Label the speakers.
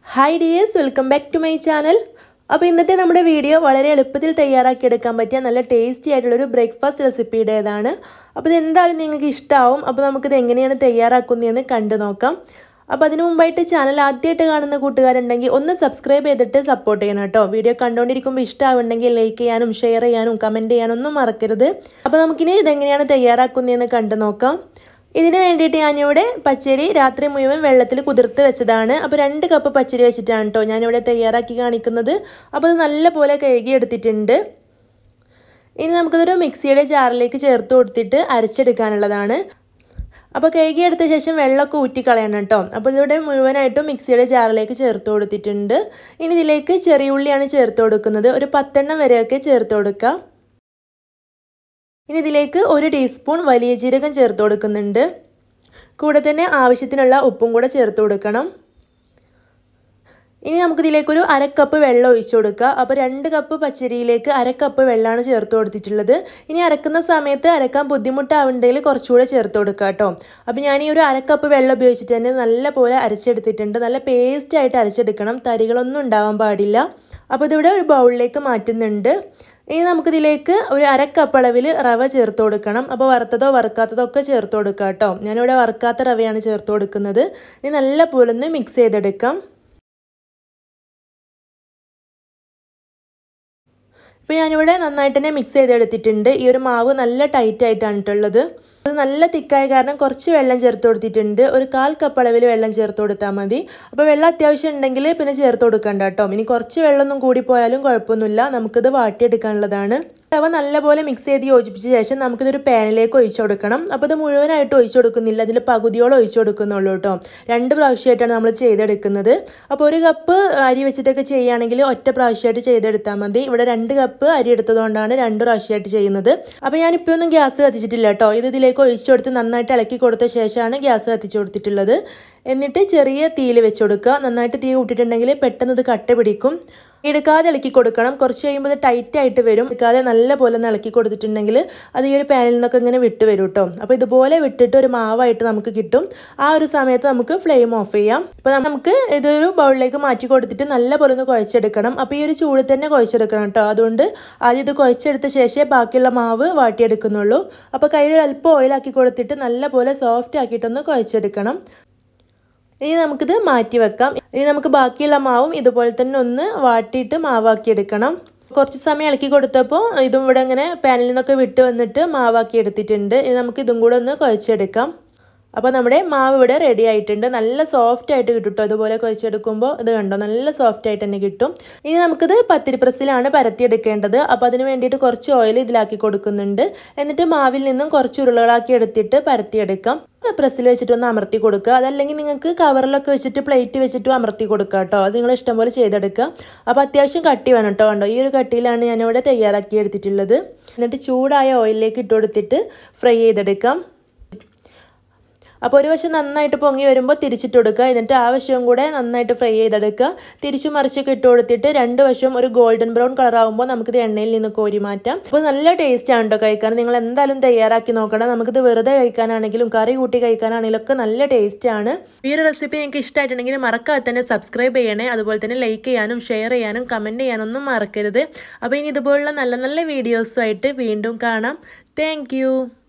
Speaker 1: hi dears welcome back to my channel അപ്പോൾ ഇന്നത്തെ നമ്മുടെ വീഡിയോ വളരെ എളുപ്പത്തിൽ തയ്യാറാക്കിയെടുക്കാൻ പറ്റിയ നല്ല ടേസ്റ്റി ആയിട്ടുള്ളൊരു ബ്രേക്ക്ഫാസ്റ്റ് റെസിപ്പിയുടേതാണ് അപ്പോൾ ഇത് എന്തായാലും നിങ്ങൾക്ക് ഇഷ്ടമാവും അപ്പോൾ നമുക്കിത് എങ്ങനെയാണ് തയ്യാറാക്കുന്നതെന്ന് കണ്ടു നോക്കാം അപ്പോൾ അതിനു മുമ്പായിട്ട് ചാനൽ ആദ്യമായിട്ട് കാണുന്ന കൂട്ടുകാരുണ്ടെങ്കിൽ ഒന്ന് സബ്സ്ക്രൈബ് ചെയ്തിട്ട് സപ്പോർട്ട് ചെയ്യണം കേട്ടോ വീഡിയോ കണ്ടുകൊണ്ടിരിക്കുമ്പോൾ ഇഷ്ടമാവുണ്ടെങ്കിൽ ലൈക്ക് ചെയ്യാനും ഷെയർ ചെയ്യാനും കമൻറ്റ് ചെയ്യാനും ഒന്നും മറക്കരുത് അപ്പോൾ നമുക്കിനി ഇതെങ്ങനെയാണ് തയ്യാറാക്കുന്നതെന്ന് കണ്ടു നോക്കാം ഇതിന് വേണ്ടിയിട്ട് ഞാനിവിടെ പച്ചരി രാത്രി മുഴുവൻ വെള്ളത്തിൽ കുതിർത്ത് വെച്ചതാണ് അപ്പോൾ രണ്ട് കപ്പ് പച്ചരി വെച്ചിട്ടാണ് കേട്ടോ ഞാനിവിടെ തയ്യാറാക്കി കാണിക്കുന്നത് അപ്പോൾ അത് നല്ല കഴുകി എടുത്തിട്ടുണ്ട് ഇനി നമുക്കിതൊരു മിക്സിയുടെ ജാറിലേക്ക് ചേർത്ത് കൊടുത്തിട്ട് അരച്ചെടുക്കാനുള്ളതാണ് അപ്പോൾ കഴുകി എടുത്ത ശേഷം വെള്ളമൊക്കെ ഊറ്റിക്കളയണം കേട്ടോ അപ്പോൾ ഇതിവിടെ മുഴുവനായിട്ടും മിക്സിയുടെ ജാറിലേക്ക് ചേർത്ത് കൊടുത്തിട്ടുണ്ട് ഇനി ഇതിലേക്ക് ചെറിയ ഉള്ളിയാണ് ചേർത്ത് കൊടുക്കുന്നത് ഒരു പത്തെണ്ണം വരെയൊക്കെ ചേർത്ത് കൊടുക്കുക ഇനി ഇതിലേക്ക് ഒരു ടീസ്പൂൺ വലിയ ജീരകം ചേർത്ത് കൊടുക്കുന്നുണ്ട് കൂടെ തന്നെ ആവശ്യത്തിനുള്ള ഉപ്പും കൂടെ ചേർത്ത് കൊടുക്കണം ഇനി നമുക്കിതിലേക്കൊരു അരക്കപ്പ് വെള്ളം ഒഴിച്ചു കൊടുക്കുക അപ്പോൾ രണ്ട് കപ്പ് പച്ചരിയിലേക്ക് അരക്കപ്പ് വെള്ളമാണ് ചേർത്ത് കൊടുത്തിട്ടുള്ളത് ഇനി അരക്കുന്ന സമയത്ത് അരക്കാൻ ബുദ്ധിമുട്ടാവുണ്ടെങ്കിൽ കുറച്ചുകൂടെ ചേർത്ത് കൊടുക്കുക കേട്ടോ അപ്പോൾ ഞാൻ ഈ ഒരു അരക്കപ്പ് വെള്ളം ഉപയോഗിച്ചിട്ട് തന്നെ നല്ല പോലെ അരച്ചെടുത്തിട്ടുണ്ട് നല്ല പേസ്റ്റ് ആയിട്ട് അരച്ചെടുക്കണം തരികളൊന്നും ഉണ്ടാവാൻ പാടില്ല അപ്പോൾ ഇതിവിടെ ഒരു ബൗളിലേക്ക് മാറ്റുന്നുണ്ട് ഇനി നമുക്കിതിലേക്ക് ഒരു അരക്കപ്പ് അളവിൽ റവ ചേർത്ത് കൊടുക്കണം അപ്പോൾ വറുത്തതോ വറുക്കാത്തതോ ഒക്കെ ചേർത്ത് കൊടുക്കാം കേട്ടോ ഞാനിവിടെ വറുക്കാത്ത റവയാണ് ചേർത്ത് കൊടുക്കുന്നത് ഇനി നല്ല പോലെ ഒന്ന് മിക്സ് ചെയ്തെടുക്കാം ഇപ്പോൾ ഞാനിവിടെ നന്നായിട്ട് തന്നെ മിക്സ് ചെയ്തെടുത്തിട്ടുണ്ട് ഈ ഒരു മാവ് നല്ല ടൈറ്റ് ആയിട്ടാണ് ഇട്ടുള്ളത് അത് നല്ല തിക്കായ കാരണം കുറച്ച് വെള്ളം ചേർത്ത് കൊടുത്തിട്ടുണ്ട് ഒരു കാൽ കപ്പ് അളവിൽ വെള്ളം ചേർത്ത് കൊടുത്താൽ മതി അപ്പോൾ വെള്ളം അത്യാവശ്യം ഉണ്ടെങ്കിൽ പിന്നെ ചേർത്ത് കൊടുക്കണ്ട കേട്ടോ ഇനി കുറച്ച് വെള്ളമൊന്നും കൂടി പോയാലും കുഴപ്പമൊന്നുമില്ല നമുക്കിത് വാട്ടിയെടുക്കാനുള്ളതാണ് തവ നല്ലപോലെ മിക്സ് ചെയ്ത് യോജിപ്പിച്ച ശേഷം നമുക്കിതൊരു പാനിലേക്ക് ഒഴിച്ചു കൊടുക്കണം അപ്പോൾ ഇത് മുഴുവനായിട്ട് ഒഴിച്ചു കൊടുക്കുന്നില്ല അതിൽ പകുതിയോളം ഒഴിച്ചു കൊടുക്കുന്നുള്ളൂ കേട്ടോ രണ്ട് പ്രാവശ്യമായിട്ടാണ് നമ്മൾ ചെയ്തെടുക്കുന്നത് അപ്പോൾ ഒരു കപ്പ് അരി വെച്ചിട്ടൊക്കെ ചെയ്യുകയാണെങ്കിൽ ഒറ്റ പ്രാവശ്യമായിട്ട് ചെയ്തെടുത്താൽ മതി ഇവിടെ രണ്ട് കപ്പ് അരി എടുത്തതുകൊണ്ടാണ് രണ്ട് പ്രാവശ്യമായിട്ട് ചെയ്യുന്നത് അപ്പോൾ ഞാനിപ്പോൾ ഒന്നും ഗ്യാസ് കത്തിച്ചിട്ടില്ല കേട്ടോ ഇത് ഇതിലേക്ക് ഒഴിച്ചു കൊടുത്ത് നന്നായിട്ട് ഇളക്കി കൊടുത്ത ശേഷമാണ് ഗ്യാസ് കത്തിച്ചു കൊടുത്തിട്ടുള്ളത് എന്നിട്ട് ചെറിയ തീയിൽ വെച്ച് കൊടുക്കുക നന്നായിട്ട് തീ കൂട്ടിയിട്ടുണ്ടെങ്കിൽ പെട്ടെന്ന് ഇത് കട്ട പിടിക്കും എടുക്കാതെ ഇളക്കി കൊടുക്കണം കുറച്ച് കഴിയുമ്പോൾ ഇത് ടൈറ്റ് ആയിട്ട് വരും എടുക്കാതെ നല്ല പോലെ ഒന്ന് ഇളക്കി കൊടുത്തിട്ടുണ്ടെങ്കിൽ അത് ഈ ഒരു പാനിൽ നിന്നൊക്കെ ഇങ്ങനെ വിട്ട് വരും കേട്ടോ അപ്പോൾ ഇതുപോലെ വിട്ടിട്ട് ഒരു മാവായിട്ട് നമുക്ക് കിട്ടും ആ ഒരു സമയത്ത് നമുക്ക് ഫ്ലെയിം ഓഫ് ചെയ്യാം അപ്പോൾ നമുക്ക് ഇതൊരു ബൗളിലേക്ക് മാറ്റി കൊടുത്തിട്ട് നല്ല പോലെ ഒന്ന് കുഴച്ചെടുക്കണം അപ്പോൾ ഈ ഒരു ചൂടിൽ തന്നെ കുഴച്ചെടുക്കണം കേട്ടോ അതുകൊണ്ട് ആദ്യം ഇത് കുഴച്ചെടുത്ത ശേഷമേ ബാക്കിയുള്ള മാവ് വാട്ടിയെടുക്കുന്നുള്ളൂ അപ്പോൾ കയ്യിൽ അല്പം ഓയിലാക്കി കൊടുത്തിട്ട് നല്ല പോലെ സോഫ്റ്റ് ആക്കിയിട്ടൊന്ന് കുഴച്ചെടുക്കണം ഇനി നമുക്കിത് മാറ്റി വെക്കാം ഇനി നമുക്ക് ബാക്കിയുള്ള മാവും ഇതുപോലെ തന്നെ ഒന്ന് വാട്ടിയിട്ട് മാവാക്കി എടുക്കണം കുറച്ച് സമയം ഇളക്കി കൊടുത്തപ്പോൾ ഇതും ഇവിടെ ഇങ്ങനെ പാനിൽ നിന്നൊക്കെ വിട്ട് വന്നിട്ട് മാവാക്കി എടുത്തിട്ടുണ്ട് ഇനി നമുക്ക് ഇതും കൂടെ ഒന്ന് കുഴച്ചെടുക്കാം അപ്പോൾ നമ്മുടെ മാവ് ഇവിടെ റെഡി ആയിട്ടുണ്ട് നല്ല സോഫ്റ്റ് ആയിട്ട് കിട്ടും കേട്ടോ അതുപോലെ കുഴച്ചെടുക്കുമ്പോൾ ഇത് കണ്ടോ നല്ല സോഫ്റ്റ് ആയിട്ട് തന്നെ കിട്ടും ഇനി നമുക്കിത് പത്തിരി പ്രസ്സിലാണ് പരത്തിയെടുക്കേണ്ടത് അപ്പോൾ അതിന് വേണ്ടിയിട്ട് കുറച്ച് ഓയിൽ ഇതിലാക്കി കൊടുക്കുന്നുണ്ട് എന്നിട്ട് മാവിൽ നിന്നും കുറച്ച് ഉരുളകളാക്കി എടുത്തിട്ട് പരത്തിയെടുക്കാം പ്രസ്സിൽ വെച്ചിട്ടൊന്ന് അമർത്തി കൊടുക്കുക അതല്ലെങ്കിൽ നിങ്ങൾക്ക് കവറിലൊക്കെ വെച്ചിട്ട് പ്ലേറ്റ് വെച്ചിട്ടും അമർത്തി കൊടുക്കുക കേട്ടോ അത് നിങ്ങൾ ഇഷ്ടംപോലെ ചെയ്തെടുക്കുക അപ്പോൾ അത്യാവശ്യം കട്ടി വേണം കേട്ടോ കണ്ടോ ഈ ഒരു കട്ടിയിലാണ് ഞാനിവിടെ തയ്യാറാക്കി എടുത്തിട്ടുള്ളത് എന്നിട്ട് ചൂടായ ഓയിലിലേക്ക് ഇട്ട് കൊടുത്തിട്ട് ഫ്രൈ ചെയ്തെടുക്കാം അപ്പോൾ ഒരു വശം നന്നായിട്ട് പൊങ്ങി വരുമ്പോൾ തിരിച്ചിട്ട് കൊടുക്കുക എന്നിട്ട് ആ വശവും കൂടെ നന്നായിട്ട് ഫ്രൈ ചെയ്തെടുക്കുക തിരിച്ചു മറിച്ചൊക്കെ ഇട്ട് കൊടുത്തിട്ട് രണ്ട് വശവും ഒരു ഗോൾഡൻ ബ്രൗൺ കളർ ആകുമ്പോൾ നമുക്കിത് എണ്ണയിൽ നിന്ന് കോരി മാറ്റാം അപ്പോൾ നല്ല ടേസ്റ്റ് ആണ് കേട്ടോ കഴിക്കാൻ നിങ്ങൾ എന്തായാലും തയ്യാറാക്കി നോക്കണം നമുക്കിത് വെറുതെ കഴിക്കാനാണെങ്കിലും കറി കൂട്ടി കഴിക്കാനാണെങ്കിലും ഒക്കെ നല്ല ടേസ്റ്റ് ആണ് ഈ ഒരു റെസിപ്പി നിങ്ങൾക്ക് ഇഷ്ടമായിട്ടുണ്ടെങ്കിൽ മറക്കാതെ തന്നെ സബ്സ്ക്രൈബ് ചെയ്യണേ അതുപോലെ തന്നെ ലൈക്ക് ചെയ്യാനും ഷെയർ ചെയ്യാനും കമൻറ്റ് ചെയ്യാനൊന്നും മറക്കരുത് അപ്പോൾ ഇനി ഇതുപോലുള്ള നല്ല നല്ല വീഡിയോസുമായിട്ട് വീണ്ടും കാണാം താങ്ക്